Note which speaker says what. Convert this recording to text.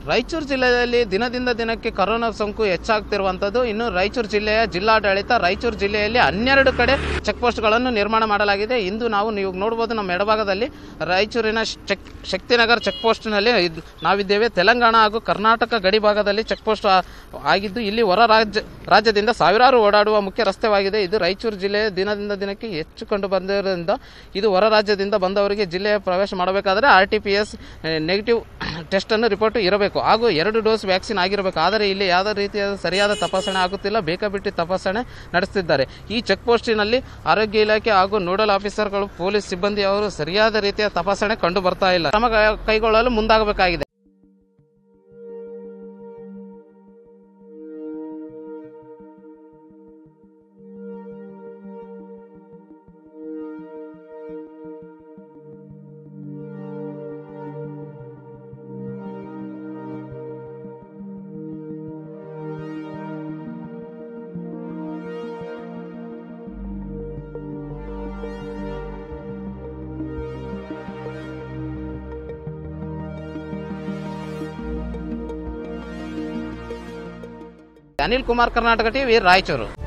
Speaker 1: ರಾಯಚೂರು ಜಿಲ್ಲೆಯಲ್ಲಿ ದಿನದಿಂದ ದಿನಕ್ಕೆ ಕರೋನಾ ಸೋಂಕು ಹೆಚ್ಚಾಗ್ತಿರುವಂಥದ್ದು ಇನ್ನು ರಾಯಚೂರು ಜಿಲ್ಲೆಯ ಜಿಲ್ಲಾಡಳಿತ ರಾಯಚೂರು ಜಿಲ್ಲೆಯಲ್ಲಿ ಹನ್ನೆರಡು ಕಡೆ ಚೆಕ್ ಪೋಸ್ಟ್ಗಳನ್ನು ನಿರ್ಮಾಣ ಮಾಡಲಾಗಿದೆ ಇಂದು ನಾವು ನೀವು ನೋಡ್ಬೋದು ನಮ್ಮ ಎಡಭಾಗದಲ್ಲಿ ರಾಯಚೂರಿನ ಚೆಕ್ ಶಕ್ತಿನಗರ್ ಚೆಕ್ ಪೋಸ್ಟ್ನಲ್ಲಿ ಇದ್- ನಾವಿದ್ದೇವೆ ತೆಲಂಗಾಣ ಹಾಗೂ ಕರ್ನಾಟಕ ಗಡಿ ಭಾಗದಲ್ಲಿ ಚೆಕ್ ಪೋಸ್ಟ್ ಆ- ಆಗಿದ್ದು ಇಲ್ಲಿ ಹೊರ ರಾಜ್ಯ ರಾಜ್ಯದಿಂದ ಸಾವಿರಾರು ಓಡಾಡುವ ಮುಖ್ಯ ರಸ್ತೆವಾಗಿದೆ ಇದು ರಾಯಚೂರು ಜಿಲ್ಲೆಯ ದಿನದಿಂದ ದಿನಕ್ಕೆ ಹೆಚ್ಚು ಕಂಡು ಬಂದಿರೋದ್ರಿಂದ ಇದು ಹೊರ ರಾಜ್ಯದಿಂದ ಬಂದವರಿಗೆ ಜಿಲ್ಲೆಯ ಪ್ರವೇಶ ಮಾಡಬೇಕಾದ್ರೆ R T P S negative ಟೆಸ್ಟನ್ನು ರಿಪೋರ್ಟ್ ಇರಬೇಕು ಹಾಗೂ ಎರಡು ಡೋಸ್ ವ್ಯಾಕ್ಸಿನ್ ಆಗಿರಬೇಕು ಆದರೆ ಇಲ್ಲಿ ಯಾವುದೇ ರೀತಿಯ ಸರಿಯಾದ ತಪಾಸಣೆ ಆಗುತ್ತಿಲ್ಲ ಬೇಕಾಬಿಟ್ಟಿ ತಪಾಸಣೆ ನಡೆಸುತ್ತಿದ್ದಾರೆ ಈ ಚೆಕ್ ಪೋಸ್ಟಿನಲ್ಲಿ ಆರೋಗ್ಯ ಇಲಾಖೆ ಹಾಗೂ ನೋಡಲ್ ಆಫೀಸರ್ಗಳು ಪೊಲೀಸ್ ಸಿಬ್ಬಂದಿ ಅವರು ಸರಿಯಾದ ರೀತಿಯ ತಪಾಸಣೆ ಕಂಡು ಬರ್ತಾ ಇಲ್ಲ ಕ್ರಮ ಕೈ- ಕೈಗೊಳ್ಳಲು ಮುಂದಾಗಬೇಕಾಗಿದೆ ಅನಿಲ್ ಕುಮಾರ್ ಕರ್ನಾಟಕ ಟಿವಿ ರಾಯಚೂರು